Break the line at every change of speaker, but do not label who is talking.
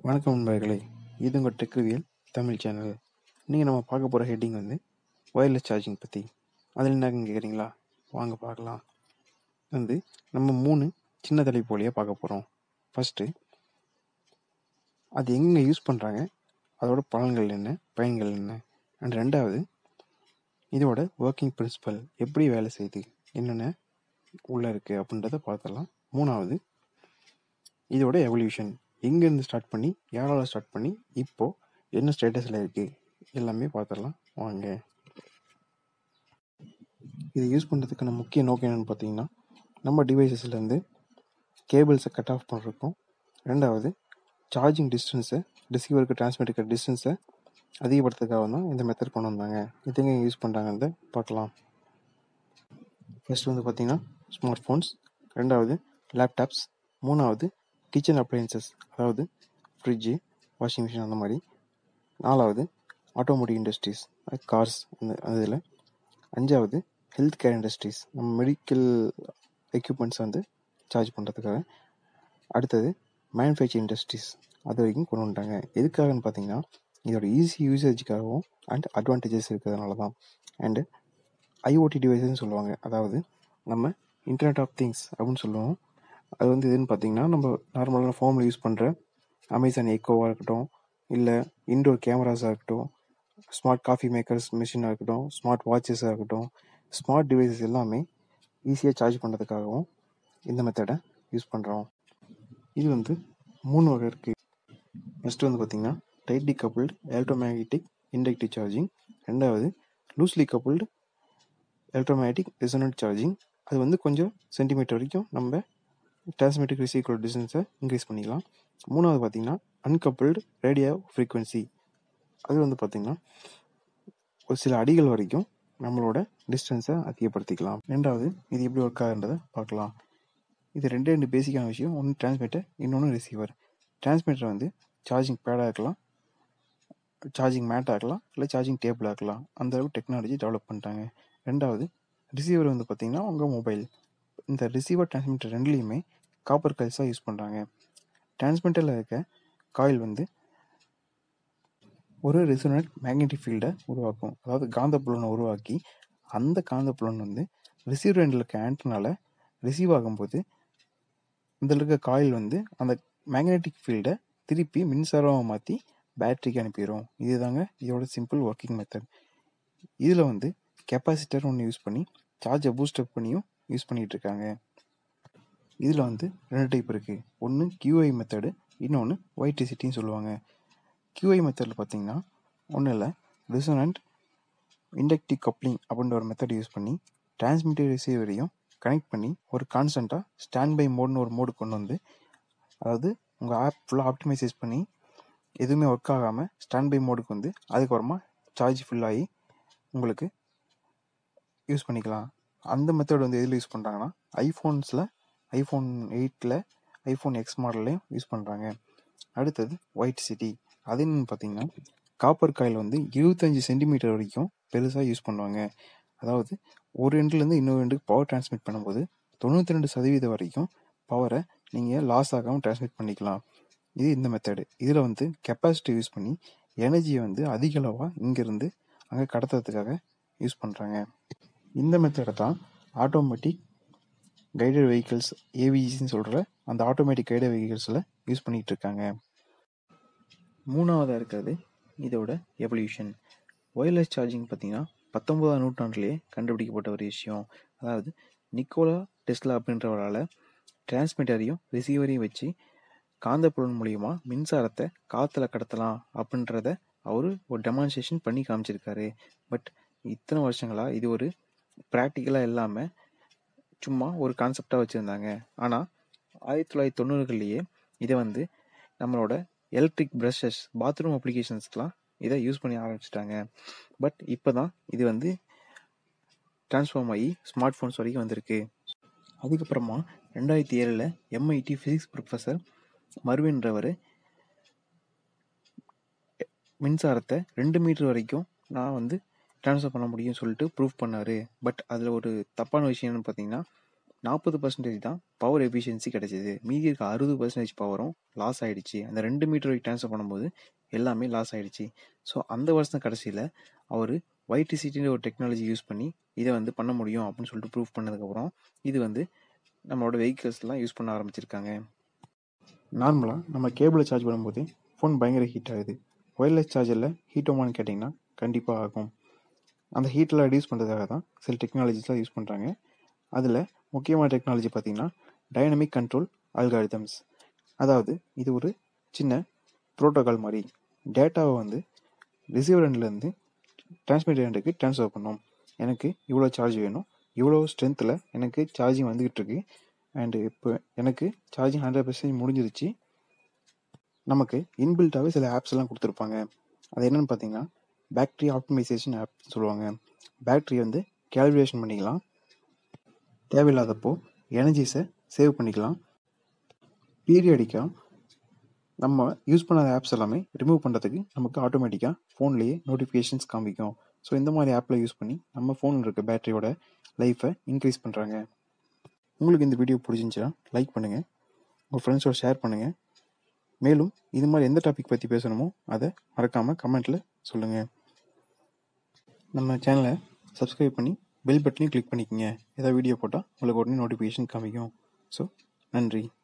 வணக்கம் நண்பர்களே இது உங்கள் டெக்ரிவியல் தமிழ் சேனல் நீங்கள் நம்ம பார்க்க போகிற ஹெட்டிங் வந்து ஒயர்லெஸ் சார்ஜிங் பற்றி அதில் என்னன்னு கேட்குறீங்களா வாங்க பார்க்கலாம் வந்து நம்ம மூணு சின்ன தலைப்பு வழியாக பார்க்க போகிறோம் ஃபஸ்ட்டு அது எங்கே யூஸ் பண்ணுறாங்க அதோட பலன்கள் என்ன பயன்கள் என்ன அண்ட் ரெண்டாவது இதோட ஒர்க்கிங் பிரின்சிபல் எப்படி வேலை செய்யுது என்னென்ன உள்ளே இருக்குது அப்படின்றத பார்த்துடலாம் மூணாவது இதோட எவல்யூஷன் எங்கேருந்து ஸ்டார்ட் பண்ணி யாரால ஸ்டார்ட் பண்ணி இப்போது என்ன ஸ்டேட்டஸில் இருக்குது எல்லாமே பார்த்துடலாம் வாங்க இது யூஸ் பண்ணுறதுக்கான முக்கிய நோக்கம் என்னென்னு பார்த்தீங்கன்னா நம்ம டிவைசஸ்லேருந்து கேபிள்ஸை கட் ஆஃப் பண்ணுறதுக்கும் ரெண்டாவது சார்ஜிங் டிஸ்டன்ஸை ரிசீவருக்கு டிரான்ஸ்மிட்டுக்கிற டிஸ்டன்ஸை அதிகப்படுத்துறதுக்காக தான் இந்த மெத்தட் கொண்டு வந்தாங்க இது எங்கே யூஸ் பண்ணுறாங்கன்றத பார்க்கலாம் ஃபர்ஸ்ட் வந்து பார்த்தீங்கன்னா ஸ்மார்ட் ஃபோன்ஸ் ரெண்டாவது லேப்டாப்ஸ் மூணாவது கிச்சன் அப்ளையன்சஸ் அதாவது ஃப்ரிட்ஜு வாஷிங் மிஷின் அந்த மாதிரி நாலாவது ஆட்டோமோட்டிவ் இண்டஸ்ட்ரீஸ் கார்ஸ் அந்த அதில் அஞ்சாவது ஹெல்த் கேர் இண்டஸ்ட்ரீஸ் நம்ம மெடிக்கல் எக்யூப்மெண்ட்ஸ் வந்து சார்ஜ் பண்ணுறதுக்காக அடுத்தது மேனுஃபேக்சர் இண்டஸ்ட்ரீஸ் அது வரைக்கும் கொண்டு வந்துட்டாங்க எதுக்காகன்னு பார்த்தீங்கன்னா இதோட ஈஸி யூசேஜுக்காகவும் அண்ட் அட்வான்டேஜஸ் இருக்கிறதுனால தான் அண்டு ஐஓடி டிவைஸ்னு சொல்லுவாங்க அதாவது நம்ம இன்டர்நெட் ஆஃப் திங்ஸ் அப்படின்னு சொல்லுவோம் அது வந்து எதுன்னு பார்த்தீங்கன்னா நம்ம நார்மலான ஃபோனில் யூஸ் பண்ணுற அமேசான் எக்கோவாக இருக்கட்டும் இல்லை இன்டோர் கேமராஸாக இருக்கட்டும் ஸ்மார்ட் காஃபி மேக்கர்ஸ் மிஷினாக இருக்கட்டும் ஸ்மார்ட் வாட்சஸாக இருக்கட்டும் ஸ்மார்ட் டிவைசஸ் எல்லாமே ஈஸியாக சார்ஜ் பண்ணுறதுக்காகவும் இந்த மெத்தடை யூஸ் பண்ணுறோம் இது வந்து மூணு வகை இருக்குது ஃபஸ்ட்டு வந்து பார்த்திங்கன்னா tightly coupled electromagnetic inductive charging ரெண்டாவது loosely coupled electromagnetic resonant charging அது வந்து கொஞ்சம் சென்டிமீட்டர் வரைக்கும் நம்ம டிரான்ஸ்மிட்டிக் ரிசீவ் டிஸ்டன்ஸை இன்க்ரீஸ் பண்ணிக்கலாம் மூணாவது பார்த்தீங்கன்னா அன்கப்புள்டு ரேடியோ ஃப்ரீக்வன்சி அது வந்து பார்த்திங்கன்னா ஒரு சில அடிகள் வரைக்கும் நம்மளோட டிஸ்டன்ஸை அதிகப்படுத்திக்கலாம் ரெண்டாவது இது எப்படி ஒர்க் ஆகுன்றதை பார்க்கலாம் இது ரெண்டே ரெண்டு பேசிக்கான விஷயம் ஒன்று டிரான்ஸ்மிட்டர் இன்னொன்று ரிசீவர் டிரான்ஸ்மிட்டர் வந்து சார்ஜிங் பேடாக இருக்கலாம் சார்ஜிங் மேட் ஆகலாம் இல்லை சார்ஜிங் டேபிள் ஆகலாம் அந்த அளவுக்கு டெக்னாலஜி டெவலப் பண்ணிட்டாங்க ரெண்டாவது ரிசீவர் வந்து பார்த்திங்கன்னா உங்கள் மொபைல் இந்த ரிசீவர் டிரான்ஸ்மிட்டர் ரெண்டுலேயுமே காப்பர் காயில்ஸாக யூஸ் பண்ணுறாங்க டிரான்ஸ்மிட்டரில் இருக்க காயில் வந்து ஒரு ரெசோனட் மேக்னெட்டிக் ஃபீல்டை உருவாக்கும் அதாவது காந்தப்புலனை உருவாக்கி அந்த காந்தப்புலன் வந்து ரிசீவர் எண்டில் இருக்க ஆண்டனால ரிசீவ் ஆகும்போது இதில் இருக்க காயில் வந்து அந்த மேக்னெட்டிக் ஃபீல்டை திருப்பி மின்சாரமாக மாற்றி பேட்டரிக்கு அனுப்பிடும் இதுதாங்க இதோட சிம்பிள் ஒர்க்கிங் மெத்தட் இதில் வந்து கெப்பாசிட்டர் ஒன்று யூஸ் பண்ணி சார்ஜை பூஸ்டப் பண்ணியும் யூஸ் பண்ணிகிட்டு இருக்காங்க இதில் வந்து ரெண்டு டைப் இருக்குது ஒன்று கியூஐ மெத்தடு இன்னொன்று ஒய்டிசிட்டின்னு சொல்லுவாங்க கியூஐ மெத்தடில் பார்த்தீங்கன்னா ஒன்றும் இல்லை ரிசோனண்ட் இண்டக்டிவ் கப்ளிங் அப்படின்ற ஒரு மெத்தட் யூஸ் பண்ணி டிரான்ஸ்மிட்டர் ரிசீவரையும் கனெக்ட் பண்ணி ஒரு கான்ஸ்டண்ட்டாக ஸ்டாண்ட் பை மோட்னு ஒரு மோடு கொண்டு வந்து அதாவது உங்கள் ஆப் ஃபுல்லாக ஆப்டிமைசைஸ் பண்ணி எதுவுமே ஒர்க் ஆகாமல் ஸ்டாண்ட் பை மோடுக்கு வந்து அதுக்கப்புறமா சார்ஜ் ஃபுல்லாகி உங்களுக்கு யூஸ் பண்ணிக்கலாம் அந்த மெத்தட் வந்து எதில் யூஸ் பண்ணுறாங்கன்னா ஐஃபோன்ஸில் ஐஃபோன் எயிட்டில் ஐஃபோன் எக்ஸ் மாடல்லையும் யூஸ் பண்ணுறாங்க அடுத்தது ஒயிட் சிட்டி அது என்னன்னு பார்த்தீங்கன்னா காப்பர் காயில் வந்து இருபத்தஞ்சி சென்டிமீட்டர் வரைக்கும் பெருசாக யூஸ் பண்ணுவாங்க அதாவது ஒரு எண்ட்லேருந்து இன்னொரு எண்டுக்கு பவர் டிரான்ஸ்மிட் பண்ணும்போது தொண்ணூற்றி ரெண்டு சதவீதம் வரைக்கும் பவரை நீங்கள் லாஸ் ஆகாமல் டிரான்ஸ்மிட் பண்ணிக்கலாம் இது இந்த மெத்தடு இதில் வந்து கெப்பாசிட்டி யூஸ் பண்ணி எனர்ஜியை வந்து அதிக அளவாக இங்கேருந்து அங்கே கடத்துறதுக்காக யூஸ் பண்ணுறாங்க இந்த மெத்தடை தான் ஆட்டோமேட்டிக் கைடட் வெஹிக்கிள்ஸ் ஏவிஜின்னு சொல்கிற அந்த ஆட்டோமேட்டிக் கைடட் வெஹிக்கிள்ஸில் யூஸ் பண்ணிகிட்டு இருக்காங்க மூணாவதாக இருக்கிறது இதோட எவல்யூஷன் ஒயர்லெஸ் சார்ஜிங் பார்த்தீங்கன்னா பத்தொன்பதாம் நூற்றாண்டுலேயே கண்டுபிடிக்கப்பட்ட ஒரு விஷயம் அதாவது நிக்கோலா டெஸ்லா அப்படின்றவரால் டிரான்ஸ்மிட்டரையும் ரிசீவரையும் வச்சு காந்தப்புலன் மூலியமா மின்சாரத்தை காற்றுல கடத்தலாம் அப்படின்றத அவர் ஒரு டெமான்ஸ்ட்ரேஷன் பண்ணி காமிச்சிருக்காரு பட் இத்தனை வருஷங்களாக இது ஒரு ப்ராக்டிக்கலாக இல்லாமல் சும்மா ஒரு கான்செப்டாக வச்சுருந்தாங்க ஆனால் ஆயிரத்தி தொள்ளாயிரத்தி தொண்ணூறுகள்லேயே இதை வந்து நம்மளோட எலக்ட்ரிக் ப்ரஷஸ் பாத்ரூம் அப்ளிகேஷன்ஸ்க்கெலாம் இதை யூஸ் பண்ணி ஆரம்பிச்சிட்டாங்க பட் இப்போ தான் இது வந்து ட்ரான்ஸ்ஃபார்ம் ஆகி ஸ்மார்ட் ஃபோன்ஸ் வரைக்கும் வந்திருக்கு அதுக்கப்புறமா ரெண்டாயிரத்தி ஏழில் எம்ஐடி ஃபிசிக்ஸ் ப்ரொஃபஸர் மருவின்றவர் மின்சாரத்தை ரெண்டு மீட்டர் வரைக்கும் நான் வந்து ட்ரான்ஸ்ஃபர் பண்ண முடியும்னு சொல்லிட்டு ப்ரூவ் பண்ணார் பட் அதில் ஒரு தப்பான விஷயம் என்னன்னு பார்த்தீங்கன்னா நாற்பது பர்சன்டேஜ் தான் பவர் எஃபிஷியன்சி கிடைச்சிது மீதி இருக்க அறுபது பர்சன்டேஜ் பவரும் லாஸ் ஆயிடுச்சு அந்த ரெண்டு மீட்டர் வரைக்கும் ட்ரான்ஸ்ஃபர் பண்ணும்போது எல்லாமே லாஸ் ஆயிடுச்சு ஸோ அந்த வருஷம் கடைசியில் அவர் ஒய்டிசிட்டின்னு ஒரு டெக்னாலஜி யூஸ் பண்ணி இதை வந்து பண்ண முடியும் அப்படின்னு சொல்லிட்டு ப்ரூவ் பண்ணதுக்கப்புறம் இது வந்து நம்மளோட வெஹிக்கிள்ஸ்லாம் யூஸ் பண்ண ஆரம்பிச்சிருக்காங்க நார்மலாக நம்ம கேபிளை சார்ஜ் பண்ணும்போது ஃபோன் பயங்கர ஹீட் ஆகுது ஒயர்லெஸ் சார்ஜரில் ஹீட் ஆகுமான்னு கேட்டிங்கன்னா கண்டிப்பாக ஆகும் அந்த ஹீட்டெலாம் ரெடியூஸ் பண்ணுறதுக்காக தான் சில டெக்னாலஜிஸ்லாம் யூஸ் பண்ணுறாங்க அதில் முக்கியமான டெக்னாலஜி பார்த்திங்கன்னா டைனமிக் கண்ட்ரோல் அல்காரிதம்ஸ் அதாவது இது ஒரு சின்ன ப்ரோட்டோகால் மாதிரி டேட்டாவை வந்து ரிசீவர் எண்ட்லேருந்து டிரான்ஸ்மிட்டர் எண்டுக்கு ட்ரான்ஸ்ஃபர் பண்ணோம் எனக்கு இவ்வளோ சார்ஜ் வேணும் இவ்வளோ ஸ்ட்ரென்த்தில் எனக்கு சார்ஜிங் வந்துக்கிட்டு இருக்கு அண்டு இப்போ எனக்கு சார்ஜிங் ஹண்ட்ரட் பர்சன்டேஜ் முடிஞ்சிருச்சு நமக்கு இன்பில்ட்டாகவே சில ஆப்ஸ் எல்லாம் கொடுத்துருப்பாங்க அது என்னென்னு பார்த்தீங்கன்னா பேட்ரி ஆப்டிமைசேஷன் ஆப் சொல்லுவாங்க பேட்ரி வந்து கேல்குலேஷன் பண்ணிக்கலாம் தேவையில்லாதப்போ எனர்ஜிஸை சேவ் பண்ணிக்கலாம் பீரியடிக்காக நம்ம யூஸ் பண்ணாத ஆப்ஸ் எல்லாமே ரிமூவ் பண்ணுறதுக்கு நமக்கு ஆட்டோமேட்டிக்காக ஃபோன்லேயே நோட்டிஃபிகேஷன்ஸ் காமிக்கும் ஸோ இந்த மாதிரி ஆப்பில் யூஸ் பண்ணி நம்ம ஃபோனில் இருக்க பேட்டரியோட லைஃப்பை இன்க்ரீஸ் பண்ணுறாங்க உங்களுக்கு இந்த வீடியோ பிடிச்சிருந்துச்சுன்னா லைக் பண்ணுங்கள் உங்கள் ஃப்ரெண்ட்ஸோட ஷேர் பண்ணுங்கள் மேலும் இது மாதிரி எந்த டாபிக் பற்றி பேசணுமோ அதை மறக்காமல் கமெண்ட்டில் சொல்லுங்கள் நம்ம சேனலை சப்ஸ்கிரைப் பண்ணி பெல் பட்டனையும் கிளிக் பண்ணிக்கோங்க ஏதாவது வீடியோ போட்டால் உங்களுக்கு உடனே நோட்டிஃபிகேஷன் காமிக்கும் ஸோ நன்றி